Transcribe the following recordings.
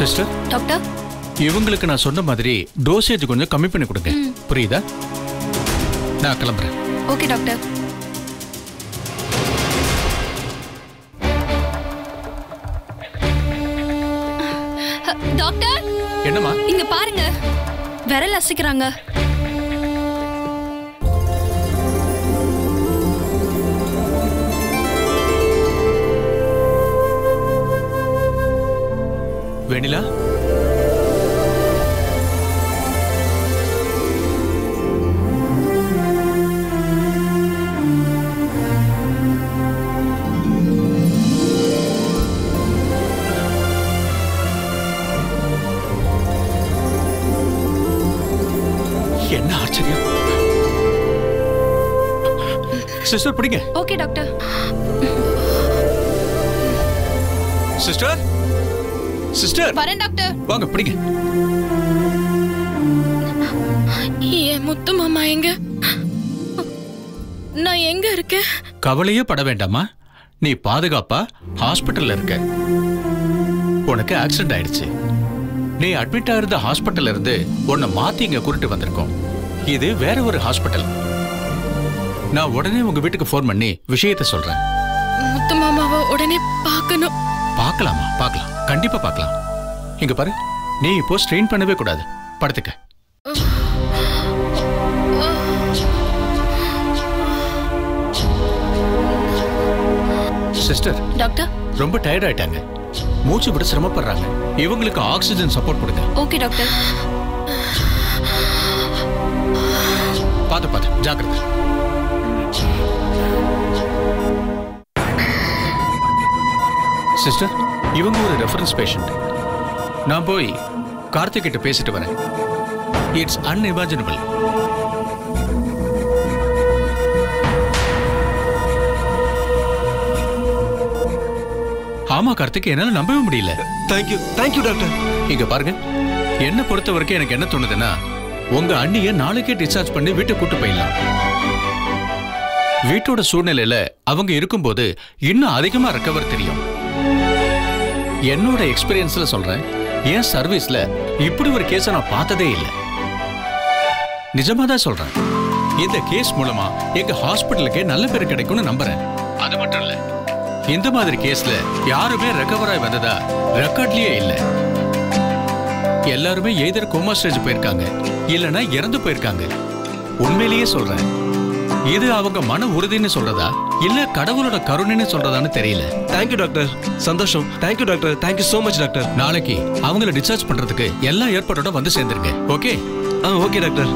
Sister doctor இவங்களுக்கு நான் சொன்ன மாதிரி டோசேஜ் கொஞ்சம் கம்மி பண்ணி கொடுங்க புரியுதா நான் கிளம்புறேன் ஓகே டாக்டர் அ, டாக்டர் என்னம்மா இங்க பாருங்க விரல் அசைக்கிறாங்க வெண்ணிலா என்ன ஆச்சரியம் சிஸ்டர் பிடிங்க ஓகே டாக்டர் சிஸ்டர் சிஸ்டர் வரேன் டாக்டர் வாங்க பிடிங்க ஏன் முத்து மாமா எங்க நான் எங்க இருக்கேன் கவலையே பட வேண்டாமா நீ பாதுகாப்பா ஹாஸ்பிட்டல்ல இருக்க உனக்கு ஆக்சிடென்ட் ஆயிடுச்சு நீ அட்மிட் ஆயிருந்த ஹாஸ்பிட்டல்ல இருந்து உன்னை மாத்தி இங்க கூட்டிட்டு வந்திருக்கோம் இது வேற ஒரு ஹாஸ்பிட்டல் நான் உடனே உங்க வீட்டுக்கு ஃபோன் பண்ணி விஷயத்தை சொல்றேன் முத்து மாமாவை உடனே பார்க்கணும் பார்க்கலாமா பார்க்கலாம் கண்டிப்பா பார்க்கலாம் இங்க பாரு நீ இப்போ ஸ்ட்ரெயின் பண்ணவே கூடாது படுத்துக்க சிஸ்டர் டாக்டர் ரொம்ப டயர்ட் ஆயிட்டாங்க மூச்சு விட சிரமப்படுறாங்க இவங்களுக்கு ஆக்சிஜன் சப்போர்ட் கொடுங்க ஓகே டாக்டர் பார்த்து பார்த்து ஜாக்கிரதை சிஸ்டர் இவங்க ஒரு ரெஃபரன்ஸ் பேஷண்ட் நான் போய் கார்த்திக் கிட்ட பேசிட்டு வரேன் இட்ஸ் அன்இமேஜினபிள் ஆமா கார்த்திக் என்னால நம்பவே முடியல தேங்க்யூ தேங்க்யூ டாக்டர் இங்க பாருங்க என்ன பொறுத்த வரைக்கும் எனக்கு என்ன தோணுதுன்னா உங்க அண்ணிய நாளைக்கே டிஸ்சார்ஜ் பண்ணி வீட்டுக்கு கூட்டு போயிடலாம் வீட்டோட சூழ்நிலையில அவங்க இருக்கும்போது இன்னும் அதிகமா ரெக்கவர் தெரியும் என்னோட எக்ஸ்பீரியன்ஸ்ல சொல்றேன் என் சர்வீஸ்ல இப்படி ஒரு கேஸ நான் பார்த்ததே இல்லை நிஜமா தான் சொல்றேன் இந்த கேஸ் மூலமா எங்க ஹாஸ்பிட்டலுக்கே நல்ல பேர் கிடைக்கும்னு நம்புறேன் அது மட்டும் இல்ல இந்த மாதிரி கேஸ்ல யாருமே ரெக்கவர் ஆகி வந்ததா ரெக்கார்ட்லயே இல்ல எல்லாருமே எய்தர் கோமா ஸ்டேஜ் போயிருக்காங்க இல்லனா இறந்து போயிருக்காங்க உண்மையிலேயே சொல்றேன் இது அவங்க மன உறுதின்னு சொல்றதா இல்ல கடவுளோட கருணைன்னு சொல்றதான்னு தெரியல தேங்க்யூ டாக்டர் சந்தோஷம் thank you doctor thank you so much doctor நாளைக்கு அவங்கள டிஸ்சார்ஜ் பண்றதுக்கு எல்லா ஏற்பாட்டோட வந்து சேர்ந்துருங்க okay ah okay doctor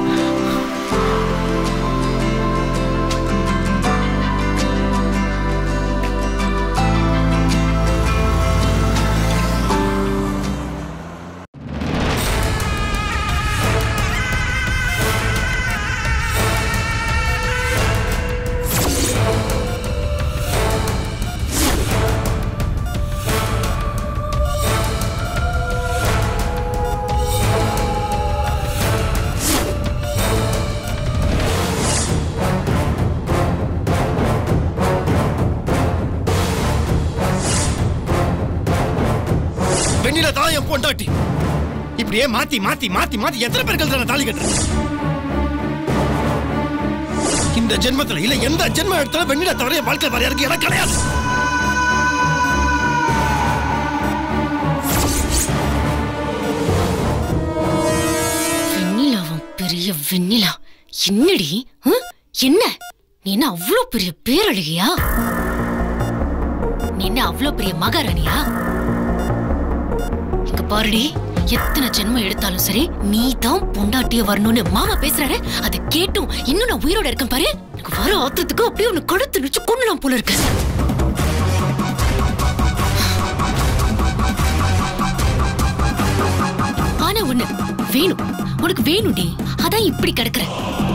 Vennila தான் என் பொண்டாட்டி இப்படியே மாத்தி மாத்தி மாத்தி மாத்தி எத்தனை பேர்கள் தான் தாலி கட்டுறேன் இந்த ஜென்மத்துல இல்ல எந்த ஜென்மம் எடுத்தாலும் வெண்ணில தவிர என் வாழ்க்கை வேற யாருக்கு எனக்கு கிடையாது வெண்ணிலாவும் பெரிய வெண்ணிலா என்னடி ஹம்? என்ன நீ என்ன அவ்வளோ பெரிய பேரழகியா நீ என்ன அவ்வளோ பெரிய மகாராணியா இங்க பாருடி எத்தனை ஜென்மம் எடுத்தாலும் சரி நீ தான் பொண்டாட்டிய வரணும்னு மாமா பேசுறாரு அதை கேட்டும் இன்னும் நான் உயிரோட இருக்கேன் பாரு எனக்கு வர ஆத்திரத்துக்கு அப்படியே உன்னை கழுத்து நிச்சு கொண்டுலாம் போல இருக்கு ஆனா ஒண்ணு வேணும் உனக்கு வேணும்டி அதான் இப்படி கிடக்குற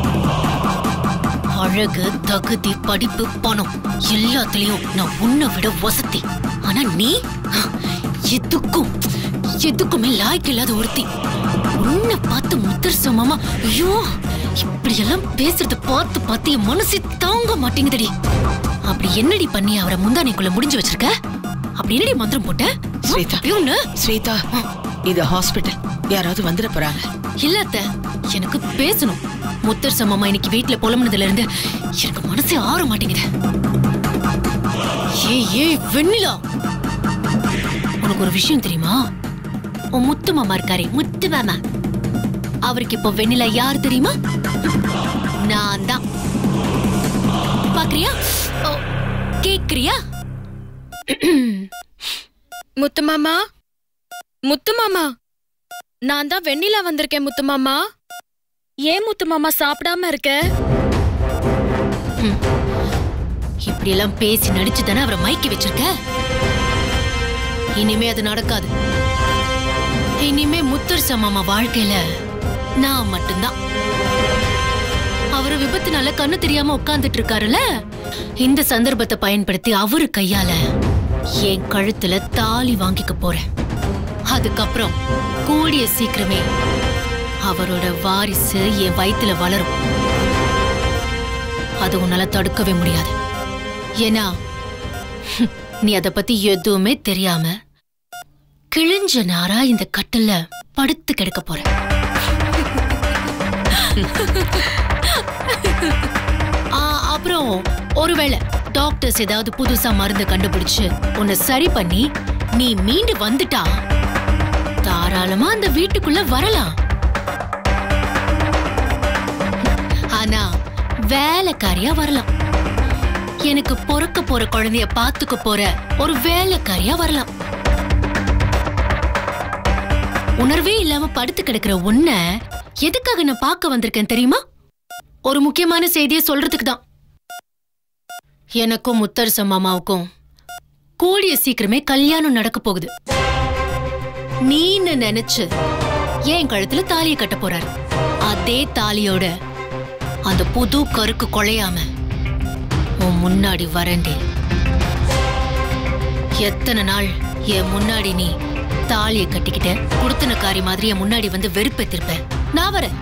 அழகு தகுதி படிப்பு பணம் எல்லாத்துலயும் நான் உன்னை விட வசதி ஆனா நீ எதுக்கும் எதுக்குமே லாய்க்கு இல்லாத ஒருத்தி உன்னை பார்த்து முத்தர் சமமா ஐயோ இப்படி எல்லாம் பேசுறத பார்த்து பார்த்து என் மனசு தாங்க மாட்டேங்குதடி அப்படி என்னடி பண்ணி அவரை முந்தானைக்குள்ள முடிஞ்சு வச்சிருக்க அப்படி என்னடி மந்திரம் போட்ட ஸ்வேதா. அப்படியே ஒண்ணு ஸ்வேதா இது ஹாஸ்பிட்டல் யாராவது வந்துட போறாங்க இல்ல அத்தை எனக்கு பேசணும் முத்தர் சமமா இன்னைக்கு வீட்ல புலம்புனதுல இருந்து எனக்கு மனசே ஆற மாட்டேங்குது ஏய் ஏய் வெண்ணிலா உனக்கு ஒரு விஷயம் தெரியுமா உன் முத்து மாமா இருக்காரே முத்து மாமா அவருக்கு இப்போ வெண்ணிலா யார் தெரியுமா நான் தான் பாக்குறியா ஓ, கேக்குறியா முத்து மாமா முத்து மாமா நான் தான் வெண்ணிலா வந்திருக்கேன் முத்து மாமா ஏன் முத்து மாமா சாப்பிடாம இருக்க இப்படி எல்லாம் பேசி நடிச்சு தானே அவரை மயக்கி வச்சிருக்க இனிமே அது நடக்காது இனிமே முத்தரச மாமா வாழ்க்கையில நான் மட்டும்தான் அவரு விபத்துனால கண்ணு தெரியாம உட்கார்ந்துட்டு இருக்காருல்ல இந்த சந்தர்ப்பத்தை பயன்படுத்தி அவரு கையால என் கழுத்துல தாலி வாங்கிக்க போறேன் அதுக்கப்புறம் கூடிய சீக்கிரமே அவரோட வாரிசு என் வயித்துல வளரும் அது உன்னால தடுக்கவே முடியாது ஏன்னா நீ அத பத்தி எதுவுமே தெரியாம கிழிஞ்ச நாரா இந்த கட்டில்ல படுத்து கிடக்க போற ஆ, அப்புறம் ஒருவேளை டாக்டர்ஸ் ஏதாவது புதுசா மருந்து கண்டுபிடிச்சு உன்னை சரி பண்ணி நீ மீண்டு வந்துட்டா தாராளமா அந்த வீட்டுக்குள்ள வரலாம் ஆனா வேலைக்காரியா வரலாம் எனக்கு பொறக்க போற குழந்தைய பாத்துக்க போற ஒரு வேலைக்காரியா வரலாம் உணர்வே இல்லாம படுத்து கிடக்குற உன்னை எதுக்காக நான் பார்க்க வந்திருக்கேன் தெரியுமா ஒரு முக்கியமான செய்தியை சொல்றதுக்கு தான் எனக்கும் முத்தரச மாமாவுக்கும் கூடிய சீக்கிரமே கல்யாணம் நடக்க போகுது நீன்னு நினைச்சு என் கழுத்துல தாலியை கட்ட போறாரு அதே தாலியோட அந்த புது கருக்கு கொலையாம உன் முன்னாடி வரண்டே எத்தனை நாள் என் முன்னாடி நீ தாலியை கட்டிக்கிட்ட குடுத்தனக்காரி மாதிரி என் முன்னாடி வந்து வெறுப்பேத்திருப்ப நான் வரேன்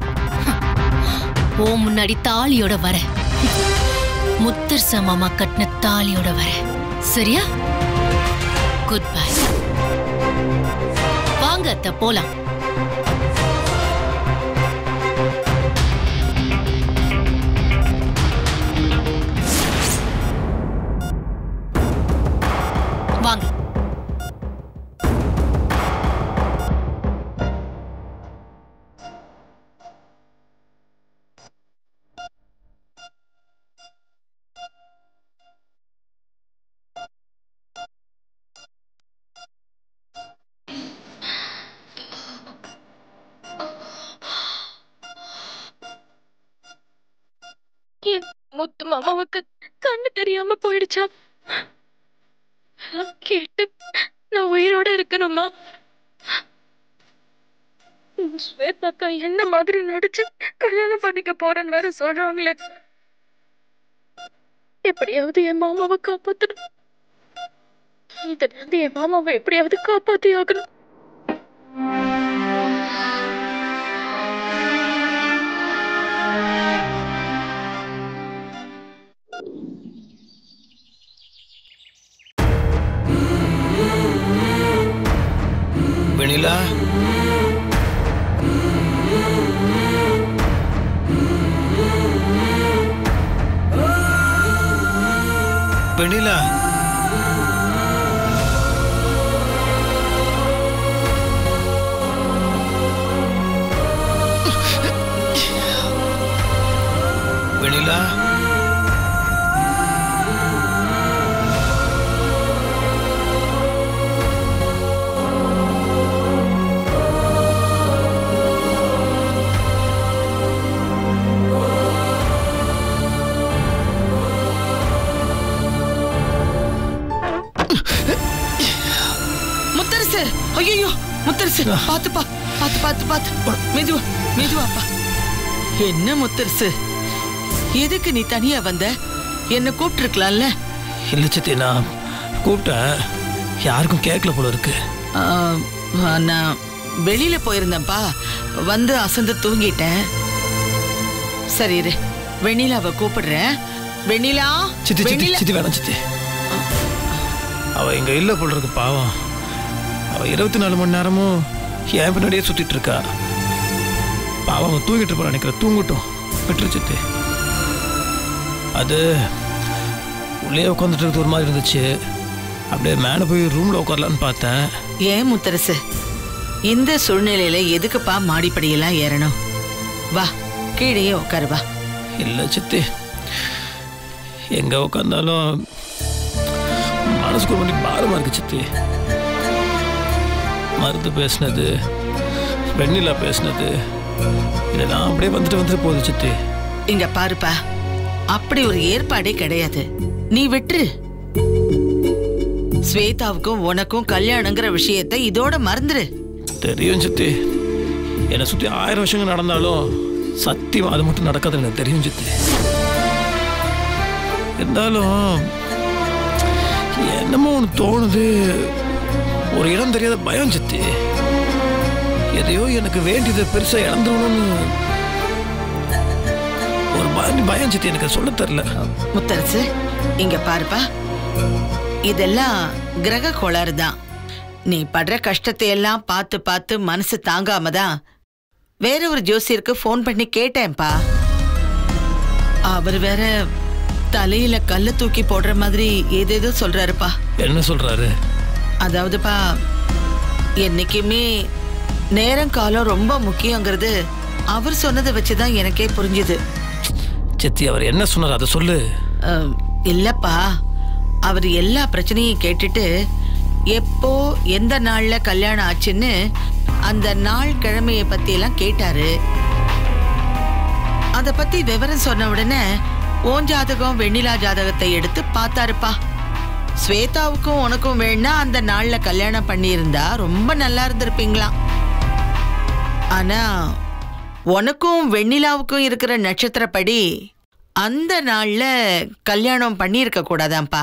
உன் முன்னாடி தாலியோட வர முத்தர் மாமா கட்டின தாலியோட வர சரியா குட் பை வாங்க அத்தை போலாம் வாங்க என் முத்து மாமாவுக்கு கண்ணு தெரியாம போயிடுச்சா நான் கேட்டு நான் உயிரோட இருக்கணுமா ஸ்வேதாக்கா என்ன மாதிரி நடிச்சு கல்யாணம் பண்ணிக்க போறேன்னு வேற சொல்றாங்களே எப்படியாவது என் மாமாவை காப்பாத்தணும் இதுல இருந்து என் மாமாவை எப்படியாவது காப்பாத்தி ஆகணும் வெண்ணிலா வெண்ணிலா வெண்ணிலா முத்தரசு ஐயோ முத்தரசு பாத்துப்பா பாத்து பாத்து பாத்து மெதுவா மெதுவாப்பா என்ன முத்தரசு எதுக்கு நீ தனியா வந்த என்ன கூப்பிட்டுருக்கலாம்ல இல்லை சித்தி நான் கூப்பிட்டேன் யாருக்கும் கேட்கல போல இருக்கு ஆ, நான் வெளியில போயிருந்தேன்ப்பா வந்து அசந்து தூங்கிட்டேன் சரி இரு வெண்ணிலாவை கூப்பிடுறேன் வெண்ணிலா சித்தி சித்தி வெண்ணிலா சித்தி வேணாம் சித்தி அவ இங்க இல்ல போல இருக்கு பாவம் அவ இருபத்தி நாலு மணி நேரமும் என் பின்னாடியே சுத்திட்டு இருக்கா பாவம் அவன் தூங்கிட்டு இருப்பான் நினைக்கிறேன் தூங்கட்டும் விட்டுரு சித்தி அது உள்ளே உட்காந்துட்டு இருக்கிறது ஒரு மாதிரி இருந்துச்சு அப்படியே மேலே போய் ரூமில் உட்காரலான்னு பார்த்தேன் ஏன் முத்தரசு இந்த சூழ்நிலையில எதுக்குப்பா மாடிப்படியெல்லாம் ஏறணும் வா கீழேயே உட்காரு வா இல்லை சித்தி எங்கே உட்காந்தாலும் மனசுக்கு ஒரு மணி பாரமாக இருக்கு சித்தி மருந்து பேசுனது வெண்ணிலா பேசுனது இதெல்லாம் அப்படியே வந்துட்டு வந்துட்டு போகுது சித்தி இங்க பாருப்பா அப்படி ஒரு ஏற்பாடே கிடையாது நீ விட்டுரு ஸ்வேதாவுக்கும் உனக்கும் கல்யாணங்கிற விஷயத்தை இதோட மறந்துரு தெரியும் சித்தி என்னை சுற்றி ஆயிரம் வருஷங்கள் நடந்தாலும் சத்தியம் அது மட்டும் நடக்காது எனக்கு தெரியும் சித்தி இருந்தாலும் என்னமோ ஒன்று தோணுது ஒரு இடம் தெரியாத பயம் சித்தி எதையோ எனக்கு வேண்டியது பெருசா இழந்துடணும்னு ஒரு பயம் பயம் சித்தி எனக்கு சொல்ல தெரில முத்தரசு இங்க பாருப்பா இதெல்லாம் கிரக கோளாறு தான் நீ படுற கஷ்டத்தை எல்லாம் பார்த்து பார்த்து மனசு தாங்காம தான் வேற ஒரு ஜோசியருக்கு ஃபோன் பண்ணி கேட்டேன்ப்பா அவர் வேற தலையில கல்ல தூக்கி போடுற மாதிரி ஏதேதோ சொல்றாருப்பா என்ன சொல்றாரு அதாவதுப்பா என்னைக்குமே நேரம் காலம் ரொம்ப முக்கியங்கிறது அவர் சொன்னதை வச்சுதான் எனக்கே புரிஞ்சுது சித்தி அவர் என்ன சொன்னார் அதை சொல்லு அஹ், இல்லப்பா அவர் எல்லா பிரச்சனையும் கேட்டுட்டு எப்போ எந்த நாள்ல கல்யாணம் ஆச்சுன்னு அந்த நாள் கிழமைய பத்தி எல்லாம் கேட்டாரு அத பத்தி விவரம் சொன்ன உடனே ஓன் ஜாதகம் வெண்ணிலா ஜாதகத்தை எடுத்து பார்த்தாருப்பா ஸ்வேதாவுக்கும் உனக்கும் வேணா அந்த நாள்ல கல்யாணம் பண்ணியிருந்தா ரொம்ப நல்லா இருந்திருப்பீங்களாம் ஆனா உனக்கும் வெண்ணிலாவுக்கும் இருக்கிற நட்சத்திரப்படி அந்த நாள்ல கல்யாணம் பண்ணியிருக்க கூடாதாம்ப்பா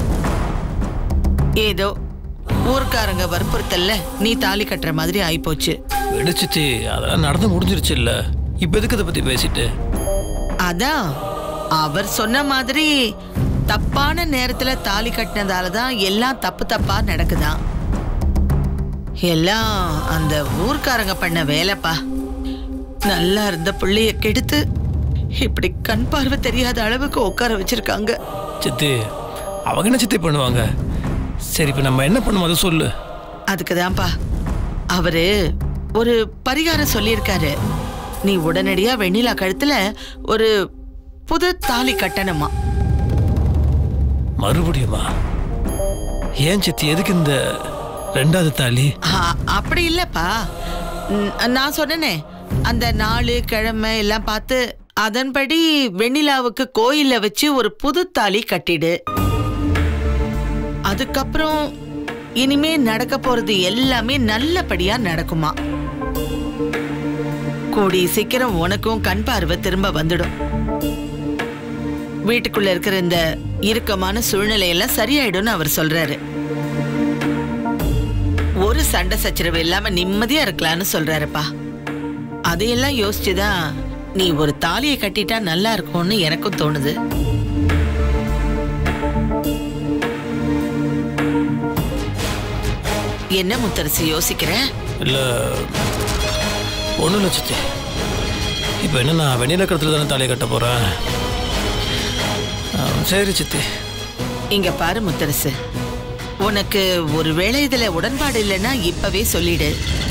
ஏதோ ஊர்க்காரங்க வற்புறுத்தல்ல நீ தாலி கட்டுற மாதிரி ஆயிப்போச்சு வெடிச்சிச்சு அதெல்லாம் நடந்து முடிஞ்சிருச்சு இல்ல இப்ப எதுக்கு இதை பத்தி பேசிட்டு அதான் அவர் சொன்ன மாதிரி தப்பான நேரத்துல தாலி கட்டினதால தான் எல்லாம் தப்பு தப்பா நடக்குதாம் எல்லாம் அந்த ஊர்க்காரங்க பண்ண வேலைப்பா நல்லா இருந்த பிள்ளைய கெடுத்து இப்படி கண் பார்வை தெரியாத அளவுக்கு உட்கார வச்சிருக்காங்க சித்தி அவங்க என்ன சித்தி பண்ணுவாங்க சரி இப்ப நம்ம என்ன பண்ணுவோம் அதை சொல்லு அதுக்குதான்ப்பா அவரு ஒரு பரிகாரம் சொல்லியிருக்காரு நீ உடனடியா வெண்ணிலா கழுத்துல ஒரு புது தாலி கட்டணுமா மறுபடியுமா ஏன் சித்தி எதுக்கு இந்த ரெண்டாவது தாலி ஆ, அப்படி இல்லப்பா ம், நான் சொன்னனே அந்த நாலு கிழமை எல்லாம் பார்த்து அதன்படி வெண்ணிலாவுக்கு கோயில்ல வச்சு ஒரு புது தாலி கட்டிடு அதுக்கப்புறம் இனிமே நடக்க போறது எல்லாமே நல்லபடியா நடக்குமா கூடி சீக்கிரம் உனக்கும் கண் பார்வை திரும்ப வந்துடும் வீட்டுக்குள்ள இருக்கிற இந்த இறுக்கமான சூழ்நிலை எல்லாம் சரியாயிடும்னு அவர் சொல்றாரு ஒரு சண்டை சச்சரவு இல்லாம நிம்மதியா இருக்கலாம்னு சொல்றாருப்பா அதையெல்லாம் யோசிச்சுதான் நீ ஒரு தாலியை கட்டிட்டா நல்லா இருக்கும்னு எனக்கும் தோணுது என்ன முத்தரசு யோசிக்கிற இல்ல ஒன்றும் இல்லை சித்தி இப்போ என்ன நான் வெண்ணில கடத்துல தானே தாலியை கட்ட போறேன் ஆ, சரி சித்தி இங்க பாரு முத்தரசு உனக்கு ஒருவேளை இதுல உடன்பாடு இல்லைன்னா இப்பவே சொல்லிடு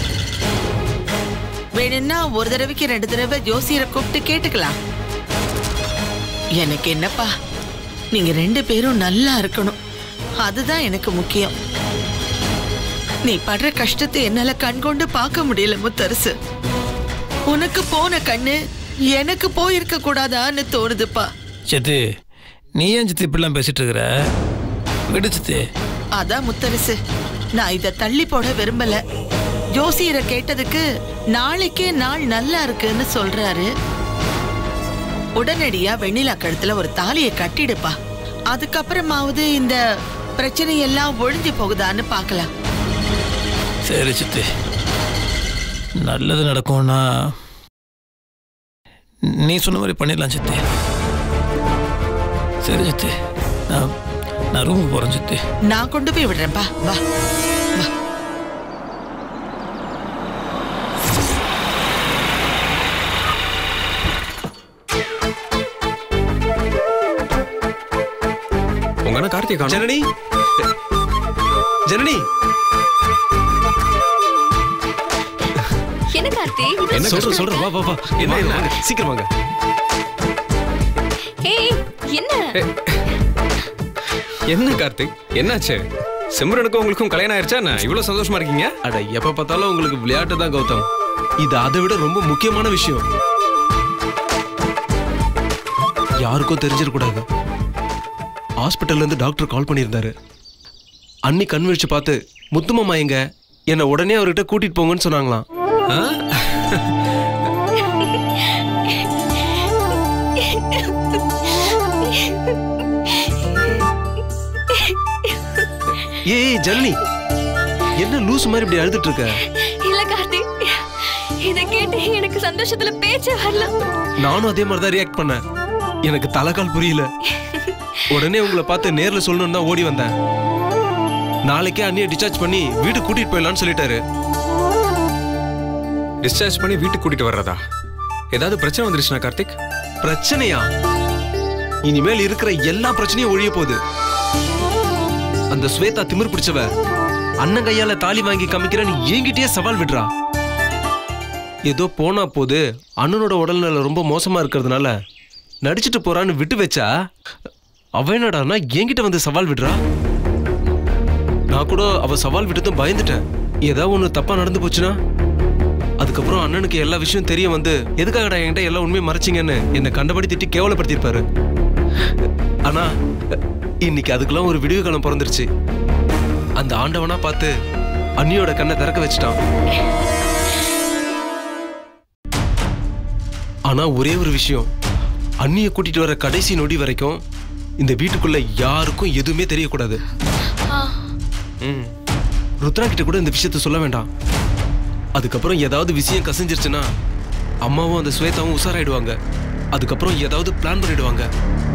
வேணும்னா ஒரு தடவைக்கு ரெண்டு தடவை ஜோசியரை கூப்பிட்டு கேட்டுக்கலாம் எனக்கு என்னப்பா நீங்க ரெண்டு பேரும் நல்லா இருக்கணும் அதுதான் எனக்கு முக்கியம் நீ படுற கஷ்டத்தை என்னால கண்கொண்டு பார்க்க முடியல முத்தரசு உனக்கு போன கண்ணு எனக்கு போயிருக்க கூடாதான்னு தோணுதுப்பா சித்தி நீ ஏன் சித்தி இப்படிலாம் பேசிட்டு இருக்கிற விடு சித்தி அதான் முத்தரசு நான் இத தள்ளி போட விரும்பல ஜோசியரை கேட்டதுக்கு நாளைக்கே நாள் நல்லா இருக்குன்னு சொல்றாரு உடனடியா வெண்ணிலா கழுத்துல ஒரு தாலியை கட்டிடுப்பா அதுக்கப்புறமாவது இந்த பிரச்சனை எல்லாம் ஒழிஞ்சு போகுதான்னு பார்க்கலாம் சரி சித்தி நல்லது நடக்கும்னா நீ சொன்ன மாதிரி பண்ணிடலாம் சித்தி சரி சித்தி நான் நான் ரூமுக்கு போகிறேன் சித்தி நான் கொண்டு போய் விடுறேன்ப்பா வா வா உங்க அண்ணன் கார்த்திக் காணோம். ஜனனி ஜனனி என்ன கார்த்தி என்ன சொல்றேன் சொல்றேன் வா வா வா என்ன என்ன வாங்க, சீக்கிரம் வாங்க ஏய் என்ன என்ன கார்த்திக் என்னாச்சு சிம்ரனுக்கும் உங்களுக்கும் கல்யாணம் ஆயிருச்சா என்ன இவ்வளவு சந்தோஷமா இருக்கீங்க அட எப்ப பார்த்தாலும் உங்களுக்கு விளையாட்டு தான் கௌதம் இது அதை விட ரொம்ப முக்கியமான விஷயம் யாருக்கும் தெரிஞ்சிடக்கூடாது ஹாஸ்பிட்டல்ல இருந்து டாக்டர் கால் பண்ணியிருந்தாரு அன்னி கண் விழிச்சு பார்த்து முத்துமாமா எங்க என்னை உடனே அவர்கிட்ட கூட்டிட்டு போங்கன்னு சொன்னாங்களாம் ஆ? ஏய் ஏய், ஜனனி என்ன லூஸ் மாதிரி இப்படி அழுதுட்டு இருக்க இல்ல கார்த்தி இத கேட்டு எனக்கு சந்தோஷத்துல பேச்சே வரல நானும் அதே மாதிரி தான் ரியாக்ட் பண்ணேன் எனக்கு தலைக்கால் புரியல உடனே உங்களை பார்த்து நேர்ல சொல்லணும்னு தான் ஓடி வந்தேன் நாளைக்கே அண்ணியை டிஸ்சார்ஜ் பண்ணி வீட்டுக்கு கூட்டிட்டு போயிடலாம்னு சொல்லிட்டாரு டிஸ்சார்ஜ் பண்ணி வீட்டுக்கு கூட்டிட்டு வர்றதா ஏதாவது பிரச்சனை வந்துருச்சுனா கார்த்திக் பிரச்சனையா இனிமேல் இருக்கிற எல்லா பிரச்சனையும் ஒழிய போகுது அந்த ஸ்வேதா திமிர் பிடிச்சவ அண்ணன் கையால தாலி வாங்கி காமிக்கிறேன்னு என்கிட்டயே சவால் விடுறா ஏதோ போனா போது அண்ணனோட உடல்நிலை ரொம்ப மோசமா இருக்கிறதுனால நடிச்சிட்டு போறான்னு விட்டு வச்சா அவ என்னடான்னா என்கிட்ட வந்து சவால் விடுறா நான் கூட அவ சவால் விட்டதும் பயந்துட்டேன் ஏதாவது ஒண்ணு தப்பா நடந்து போச்சுன்னா அதுக்கப்புறம் அண்ணனுக்கு எல்லா விஷயம் தெரிய வந்து எதுக்காகடா என்கிட்ட எல்லா உண்மையும் மறைச்சிங்கன்னு என்னை கண்டபடி திட்டி கேவலப்படுத்தியிருப்பாரு ஆனா இன்னைக்கு அதுக்கெல்லாம் ஒரு விடிவு காலம் பிறந்துருச்சு அந்த ஆண்டவனா பார்த்து அண்ணியோட கண்ணை திறக்க வச்சுட்டான் ஆனா ஒரே ஒரு விஷயம் அண்ணியை கூட்டிட்டு வர கடைசி நொடி வரைக்கும் இந்த வீட்டுக்குள்ள யாருக்கும் எதுவுமே தெரியக்கூடாது ம். ருத்ரா கிட்ட கூட இந்த விஷயத்த சொல்ல வேண்டாம் அதுக்கப்புறம் ஏதாவது விஷயம் கசிஞ்சிருச்சுன்னா அம்மாவும் அந்த ஸ்வேதாவும் உஷாராயிடுவாங்க அதுக்கப்புறம் ஏதாவது பிளான் பண்ணிடுவாங்க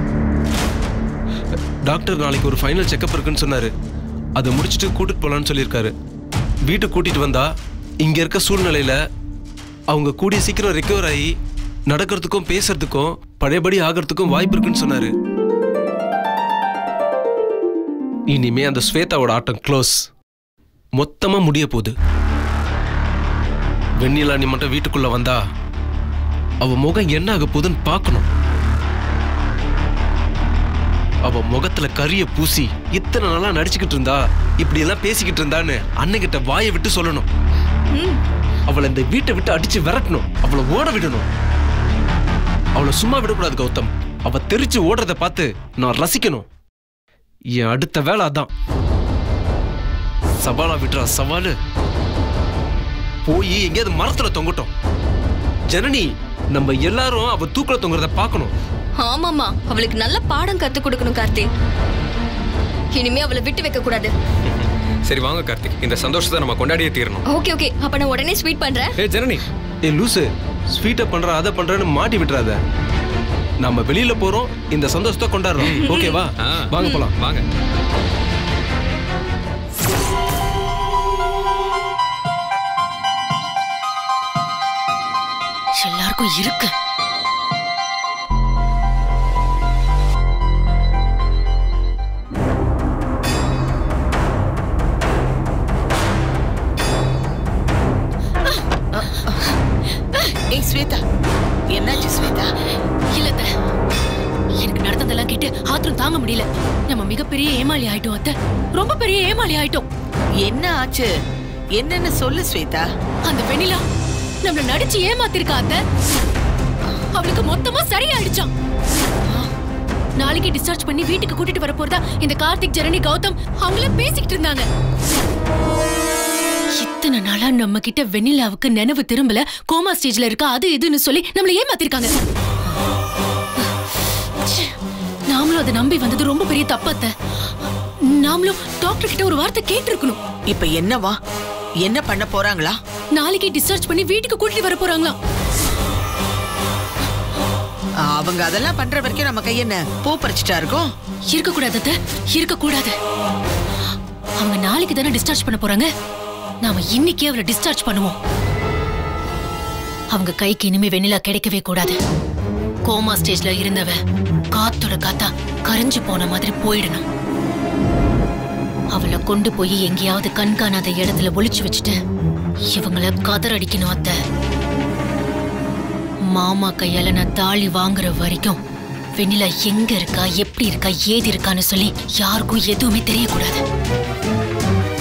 டாக்டர் நாளைக்கு ஒரு ஃபைனல் செக்கப் இருக்குன்னு சொன்னாரு அதை முடிச்சுட்டு கூட்டிட்டு போலான்னு சொல்லியிருக்காரு வீட்டுக்கு கூட்டிட்டு வந்தா இங்க இருக்க சூழ்நிலையில அவங்க கூடிய சீக்கிரம் ரெக்கவர் ஆகி நடக்கிறதுக்கும் பேசுறதுக்கும் பழையபடி ஆகிறதுக்கும் வாய்ப்பு இருக்குன்னு சொன்னாரு இனிமே அந்த ஸ்வேதாவோட ஆட்டம் க்ளோஸ் மொத்தமா முடிய போகுது வெண்ணிலா நீ மட்டும் வீட்டுக்குள்ள வந்தா அவ முகம் என்ன ஆக போகுதுன்னு பார்க்கணும் அவ முகத்துல கரிய பூசி இத்தனை நாளா நடிச்சுக்கிட்டு இருந்தா இப்படி எல்லாம் பேசிக்கிட்டு இருந்தான்னு அண்ணங்கிட்ட வாயை விட்டு சொல்லணும் அவளை இந்த வீட்டை விட்டு அடிச்சு விரட்டணும் அவளை ஓட விடணும் அவளை சும்மா விடக்கூடாது கௌதம் அவ தெரிச்சு ஓடுறத பார்த்து நான் ரசிக்கணும் என் அடுத்த வேலை அதான் சவாலா விட்டுறா சவாலு போய் எங்கேயாவது மரத்துல தொங்கட்டும் ஜனனி நம்ம எல்லாரும் அவ தூக்குல தொங்குறத பார்க்கணும் ஆமாமா அவளுக்கு நல்ல பாடம் கத்து கொடுக்கணும் கார்த்தி இனிமே அவளை விட்டு வைக்க கூடாது சரி வாங்க கார்த்திக் இந்த சந்தோஷத்தை நம்ம கொண்டாடியே தீரணும் ஓகே ஓகே அப்ப நான் உடனே ஸ்வீட் பண்றேன் ஏ ஜனனி ஏ லூசு ஸ்வீட்டை பண்ற அதை பண்றேன்னு மாட்டி விட்டுறாத நம்ம வெளியில போறோம் இந்த சந்தோஷத்தை கொண்டாடுறோம் ஓகேவா ஆ. வாங்க போலாம் வாங்க எல்லாருக்கும் இருக்கு ஏய் ஸ்வேதா என்னாச்சு ஸ்வேதா இல்லத்த எனக்கு நடந்ததெல்லாம் கேட்டு ஆத்திரம் தாங்க முடியல நம்ம மிகப்பெரிய ஏமாளி ஆயிட்டோம் அத்தை ரொம்ப பெரிய ஏமாளி ஆயிட்டோம் என்ன ஆச்சு என்னன்னு சொல்லு ஸ்வேதா அந்த வெண்ணிலா நம்மள நடிச்சு ஏமாத்திருக்கா அத்தை அவளுக்கு மொத்தமா சரியாயிடுச்சாம் நாளைக்கு டிஸ்சார்ஜ் பண்ணி வீட்டுக்கு கூட்டிட்டு வர போறதா இந்த கார்த்திக் ஜனனி கௌதம் அவங்கள பேசிக்கிட்டு இருந்தாங்க இத்தனை நாளா நம்ம கிட்ட வெண்ணிலாவுக்கு நினைவு திரும்பல கோமா ஸ்டேஜ்ல இருக்கா அது இதுன்னு சொல்லி நம்மள ஏமாத்திருக்காங்க ச்சே, நாமளும் அதை நம்பி வந்தது ரொம்ப பெரிய தப்பத்த நாமளும் டாக்டர் கிட்ட ஒரு வார்த்தை கேட்டிருக்கணும் இப்ப என்னவா என்ன பண்ண போறாங்களா நாளைக்கு டிஸ்சார்ஜ் பண்ணி வீட்டுக்கு கூட்டிட்டு வர போறாங்களாம் அவங்க அதெல்லாம் பண்ற வரைக்கும் நம்ம கையென்ன பூ பறிச்சுட்டா இருக்கோம் இருக்க கூடாது அத்தை இருக்க கூடாது அவங்க நாளைக்கு தானே டிஸ்சார்ஜ் பண்ண போறாங்க நாம இன்னைக்கே அவளை டிஸ்சார்ஜ் பண்ணுவோம் அவங்க கைக்கு இனிமே வெண்ணிலா கிடைக்கவே கூடாது கோமா ஸ்டேஜ்ல இருந்தவ காத்தோட காத்தா கரைஞ்சு போன மாதிரி போயிடணும் அவளை கொண்டு போய் எங்கேயாவது கண்காணாத இடத்துல ஒளிச்சு வச்சுட்டேன் இவங்கள கதர் அடிக்கணும் அத்தை மாமா கையால நான் தாலி வாங்குற வரைக்கும் வெண்ணிலா எங்க இருக்கா எப்படி இருக்கா ஏது இருக்கான்னு சொல்லி யாருக்கும் எதுவுமே தெரியக்கூடாது